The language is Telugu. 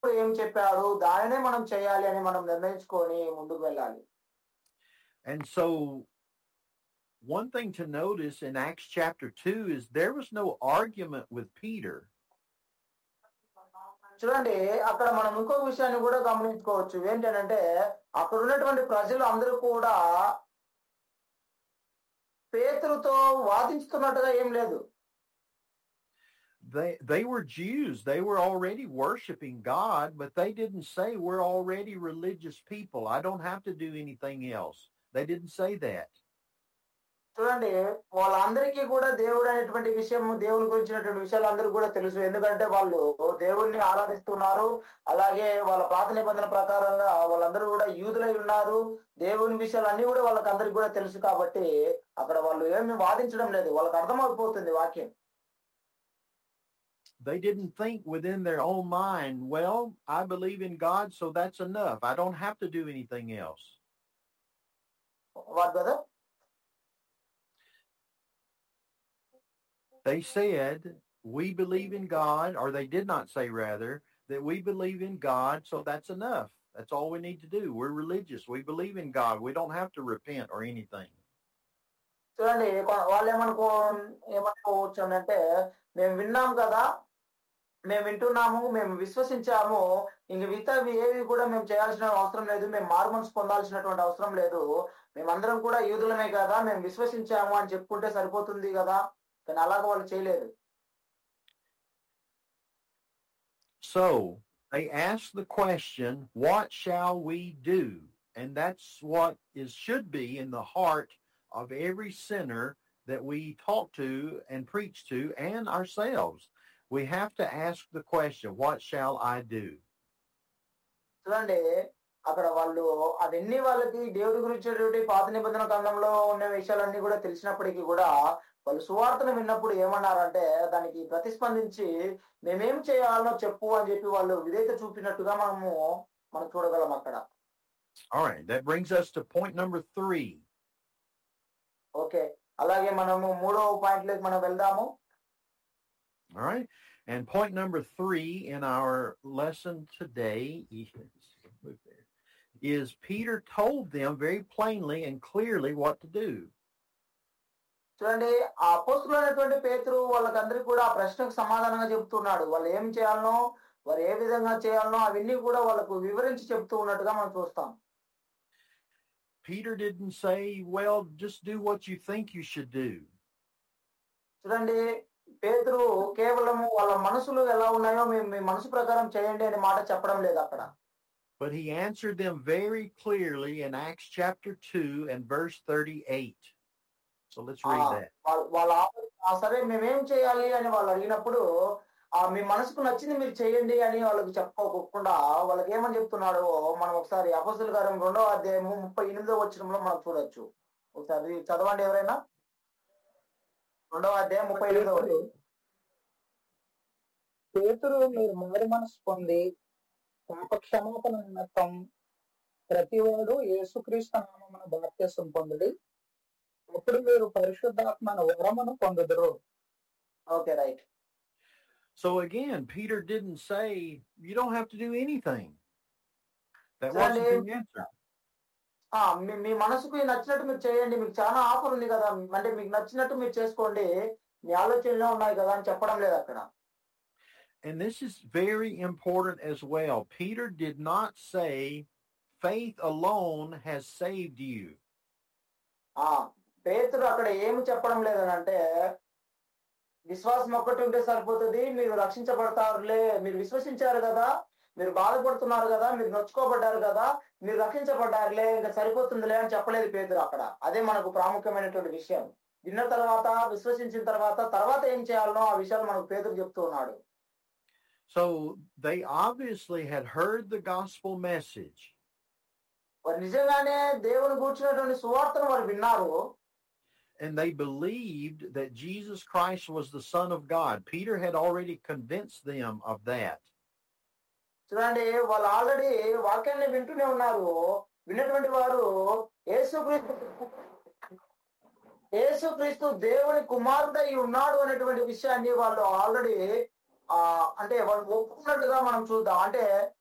ఏం చెప్పాడు దానినే మనం చేయాలి అని మనం నిర్ణయించుకొని ముందుకు వెళ్ళాలి And so, one thing to notice in Acts chapter 2 is there was no argument with Peter. చూడండి అక్కడ మనం ఇంకొక విషయాన్ని కూడా గమనించుకోవచ్చు ఏంటంటే అక్కడ ఉన్నటువంటి ప్రజలు అందరూ కూడా పేతురుతో వాదించుతున్నట్టుగా ఏం లేదు They, they were Jews. They were already worshiping God, but they didn't say we're already religious people. I don't have to do anything else. They didn't say that. చూడండి వాళ్ళందరికీ కూడా దేవుడు అనేటువంటి విషయం దేవుని గురించినటువంటి విషయాలు అందరికీ కూడా తెలుసు ఎందుకంటే వాళ్ళు దేవుణ్ణి ఆరాధిస్తున్నారు అలాగే వాళ్ళ పాత నిబంధన ప్రకారంగా వాళ్ళందరూ కూడా యూదులై ఉన్నారు దేవుని విషయాలు అన్ని కూడా వాళ్ళకి అందరికి కూడా తెలుసు కాబట్టి అక్కడ వాళ్ళు ఏమి వాదించడం లేదు వాళ్ళకి అర్థమైపోతుంది వాక్యం They didn't think within their own mind, well, I believe in God, so that's enough. I don't have to do anything else. What brother They said, we believe in God, or they did not say rather, that we believe in God, so that's enough. That's all we need to do. We're religious. We believe in God. We don't have to repent or anything. చూడండి కొ- వాళ్ళు ఏమనుకో ఏమనుకోవచ్చు అంటే మేము విన్నాం కదా మేము వింటున్నాము మేము విశ్వసించాము ఇంక మిగతావి ఏవి కూడా మేము చేయాల్సిన అవసరం లేదు మేము మార్మన్స్ పొందాల్సినటువంటి అవసరం లేదు మేమందరం కూడా యూదులమే కదా మేము విశ్వసించాము అని చెప్పుకుంటే సరిపోతుంది కదా కానీ అలాగ వాళ్ళు చేయలేదు So they asked the question, what shall we do? And that's what is should be in the heart of every sinner that we talk to and preach to and ourselves. We have to ask the question, what shall I do? చూడండి అక్కడ వాళ్ళు అవన్నీ వాళ్ళకి దేవుడి గురించి పాత నిబంధన కాలంలో ఉన్న విషయాలన్నీ కూడా తెలిసినప్పటికీ కూడా వాళ్ళు సువార్తను విన్నప్పుడు ఏమన్నారంటే దానికి ప్రతిస్పందించి మేమేం చేయాలో చెప్పు అని చెప్పి వాళ్ళు విధేయత చూపినట్టుగా మనము మనం చూడగలం అక్కడ All right, that brings us to point number three. Okay అలాగే మనము మూడవ పాయింట్ లోకి మనం వెళ్దాము All right. And point number three in our lesson today is, move there, is Peter told them very plainly and clearly what to do. చూడండి ఆ అపోస్తులు అనేటువంటి పేతురు వాళ్ళకందరికీ కూడా ఆ ప్రశ్నకు సమాధానంగా చెప్తున్నాడు వాళ్ళు ఏం చేయాలనో వారు ఏ విధంగా చేయాలనో అవన్నీ కూడా వాళ్ళకు వివరించి చెప్తూ ఉన్నట్టుగా మనం చూస్తాం Peter didn't say, well, just do what you think you should do. చూడండి పేతురు కేవలము వాళ్ళ మనసులు ఎలా ఉన్నాయో మేము మీ మనసు ప్రకారం చేయండి అనే మాట చెప్పడం లేదు అక్కడ But he answered them very clearly in Acts chapter 2 and verse 38. So let's read ఆ, that. వాళ్ళ వాళ్ళ ఆలోచన, "ఆ, సరే మేమేం చేయాలి అని వాళ్ళు అడిగినప్పుడు ఆ మీ మనసుకు నచ్చింది మీరు చేయండి అని వాళ్ళకి చెప్పకుండా వాళ్ళకి ఏమని చెప్తున్నాడో మనం ఒకసారి అపసుల గారం రెండవ అధ్యాయము ముప్పై ఎనిమిదో వచ్చినంలో మనం చూడొచ్చు ఒకసారి చదవండి ఎవరైనా రెండవ అధ్యాయం ముప్పై ఎనిమిదో పేతురు మీరు మారు మనసు పొంది పాప క్షమాపణ నిమిత్తం ప్రతివాడు యేసుక్రీస్తు నామమున బాప్త్యసం పొందుడి అప్పుడు మీరు పరిశుద్ధాత్మన వరమును పొందుదురు okay right So again, Peter didn't say, you don't have to do anything. That Sunday. wasn't the answer. ఆ మీ మీ మనసుకు నచ్చినట్టు మీరు చేయండి మీకు చాలా ఆఫర్ ఉంది కదా అంటే మీకు నచ్చినట్టు మీరు చేసుకోండి మీ ఆలోచనలో ఉన్నాయి కదా అని చెప్పడం లేదు అక్కడ And this is very important as well. Peter did not say, faith alone has saved you. ఆ పేతురు అక్కడ ఏమి చెప్పడం లేదని అంటే విశ్వాసం ఒక్కటి ఉంటే సరిపోతుంది మీరు రక్షించబడతారులే మీరు విశ్వసించారు కదా మీరు బాధపడుతున్నారు కదా మీరు నొచ్చుకోబడ్డారు కదా మీరు రక్షించబడ్డారులే ఇంకా సరిపోతుందిలే అని చెప్పలేదు పేదరు అక్కడ అదే మనకు ప్రాముఖ్యమైనటువంటి విషయం విన్న తర్వాత విశ్వసించిన తర్వాత తర్వాత ఏం చేయాలనో ఆ విషయాలు మనకు పేదరు చెప్తూ ఉన్నాడు So they obviously had heard the gospel message. వారు నిజంగానే దేవుని కూర్చున్నటువంటి సువార్తను వారు విన్నారు and they believed that Jesus Christ was the Son of God. Peter had already convinced them of that. చూడండి వాళ్ళు ఆల్రెడీ వాక్యాన్ని వింటూనే ఉన్నారు విన్నటువంటి వారు యేసుక్రీస్తు యేసుక్రీస్తు దేవుని కుమారుడై ఉన్నాడు అనేటువంటి విషయాన్ని వాళ్ళు ఆల్రెడీ ఆ అంటే వాళ్ళు ఒప్పుకున్నట్టుగా మనం చూద్దాం అంటే